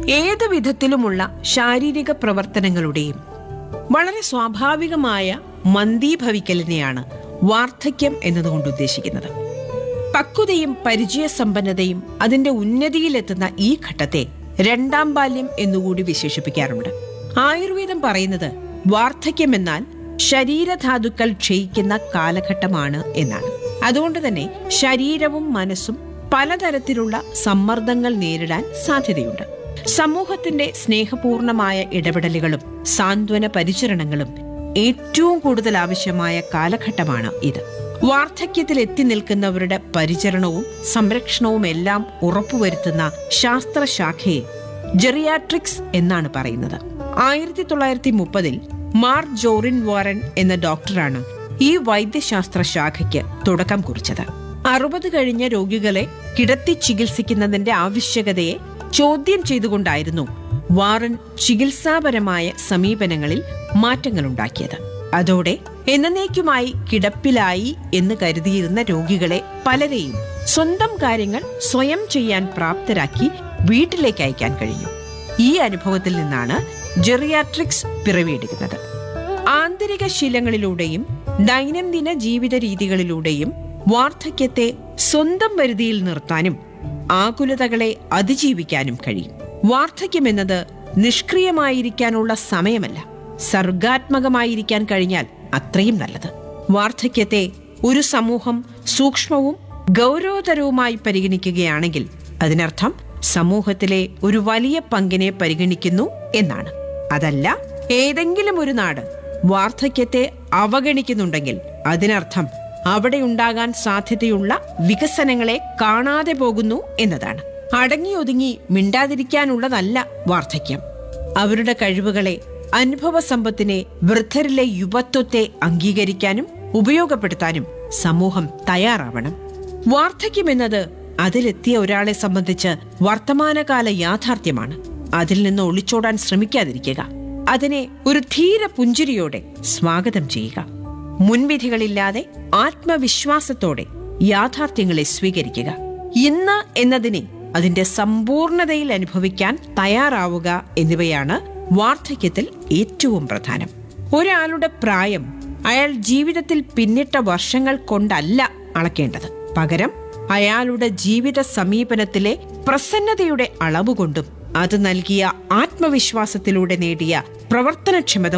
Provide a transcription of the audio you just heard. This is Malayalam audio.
ഏത് വിധത്തിലുമുള്ള ശാരീരിക പ്രവർത്തനങ്ങളുടെയും വളരെ സ്വാഭാവികമായ മന്ദീഭവിക്കലിനെയാണ് വാർദ്ധക്യം എന്നതുകൊണ്ട് ഉദ്ദേശിക്കുന്നത് പക്വതയും പരിചയസമ്പന്നതയും അതിന്റെ ഉന്നതിയിലെത്തുന്ന ഈ ഘട്ടത്തെ രണ്ടാം ബാല്യം എന്നുകൂടി വിശേഷിപ്പിക്കാറുണ്ട് ആയുർവേദം പറയുന്നത് വാർദ്ധക്യം എന്നാൽ ശരീരധാതുക്കൾ ക്ഷയിക്കുന്ന കാലഘട്ടമാണ് എന്നാണ് അതുകൊണ്ട് തന്നെ ശരീരവും മനസ്സും പലതരത്തിലുള്ള സമ്മർദ്ദങ്ങൾ നേരിടാൻ സാധ്യതയുണ്ട് സമൂഹത്തിന്റെ സ്നേഹപൂർണമായ ഇടപെടലുകളും സാന്ത്വന പരിചരണങ്ങളും ഏറ്റവും കൂടുതൽ ആവശ്യമായ കാലഘട്ടമാണ് ഇത് വാർദ്ധക്യത്തിൽ എത്തി നിൽക്കുന്നവരുടെ പരിചരണവും സംരക്ഷണവും എല്ലാം ഉറപ്പുവരുത്തുന്ന ശാസ്ത്രശാഖയെ ജെറിയാട്രിക്സ് എന്നാണ് പറയുന്നത് ആയിരത്തി തൊള്ളായിരത്തി മുപ്പതിൽ മാർ ജോറിൻ വാറൻ എന്ന ഡോക്ടറാണ് ഈ വൈദ്യശാസ്ത്ര ശാഖയ്ക്ക് തുടക്കം കുറിച്ചത് അറുപത് കഴിഞ്ഞ രോഗികളെ കിടത്തി ചികിത്സിക്കുന്നതിന്റെ ആവശ്യകതയെ ചോദ്യം ചെയ്തുകൊണ്ടായിരുന്നു വാറൻ ചികിത്സാപരമായ സമീപനങ്ങളിൽ മാറ്റങ്ങളുണ്ടാക്കിയത് അതോടെ എന്നേക്കുമായി കിടപ്പിലായി എന്ന് കരുതിയിരുന്ന രോഗികളെ പലരെയും സ്വന്തം കാര്യങ്ങൾ സ്വയം ചെയ്യാൻ പ്രാപ്തരാക്കി വീട്ടിലേക്ക് അയക്കാൻ കഴിഞ്ഞു ഈ അനുഭവത്തിൽ നിന്നാണ് ജെറിയാട്രിക്സ് പിറവിയെടുക്കുന്നത് ആന്തരിക ശീലങ്ങളിലൂടെയും ദൈനംദിന ജീവിത രീതികളിലൂടെയും വാർദ്ധക്യത്തെ സ്വന്തം പരിധിയിൽ നിർത്താനും ആകുലതകളെ അതിജീവിക്കാനും കഴിയും വാർദ്ധക്യം എന്നത് നിഷ്ക്രിയമായിരിക്കാനുള്ള സമയമല്ല സർഗാത്മകമായിരിക്കാൻ കഴിഞ്ഞാൽ അത്രയും നല്ലത് വാർദ്ധക്യത്തെ ഒരു സമൂഹം സൂക്ഷ്മവും ഗൗരവതരവുമായി പരിഗണിക്കുകയാണെങ്കിൽ അതിനർത്ഥം സമൂഹത്തിലെ ഒരു വലിയ പങ്കിനെ പരിഗണിക്കുന്നു എന്നാണ് അതല്ല ഏതെങ്കിലും ഒരു നാട് വാർദ്ധക്യത്തെ അവഗണിക്കുന്നുണ്ടെങ്കിൽ അതിനർത്ഥം അവിടെ ഉണ്ടാകാൻ സാധ്യതയുള്ള വികസനങ്ങളെ കാണാതെ പോകുന്നു എന്നതാണ് അടങ്ങി ഒതുങ്ങി മിണ്ടാതിരിക്കാനുള്ളതല്ല വാർദ്ധക്യം അവരുടെ കഴിവുകളെ അനുഭവ സമ്പത്തിനെ വൃദ്ധരിലെ യുവത്വത്തെ അംഗീകരിക്കാനും ഉപയോഗപ്പെടുത്താനും സമൂഹം തയ്യാറാവണം വാർദ്ധക്യം എന്നത് അതിലെത്തിയ ഒരാളെ സംബന്ധിച്ച് വർത്തമാനകാല യാഥാർത്ഥ്യമാണ് അതിൽ നിന്ന് ഒളിച്ചോടാൻ ശ്രമിക്കാതിരിക്കുക അതിനെ ഒരു ധീര പുഞ്ചിരിയോടെ സ്വാഗതം ചെയ്യുക മുൻവിധികളില്ലാതെ ആത്മവിശ്വാസത്തോടെ യാഥാർത്ഥ്യങ്ങളെ സ്വീകരിക്കുക ഇന്ന് എന്നതിനെ അതിന്റെ സമ്പൂർണതയിൽ അനുഭവിക്കാൻ തയ്യാറാവുക എന്നിവയാണ് വാർദ്ധക്യത്തിൽ ഏറ്റവും പ്രധാനം ഒരാളുടെ പ്രായം അയാൾ ജീവിതത്തിൽ പിന്നിട്ട വർഷങ്ങൾ കൊണ്ടല്ല അളക്കേണ്ടത് പകരം അയാളുടെ ജീവിത സമീപനത്തിലെ പ്രസന്നതയുടെ അളവുകൊണ്ടും അത് നൽകിയ ആത്മവിശ്വാസത്തിലൂടെ നേടിയ പ്രവർത്തനക്ഷമത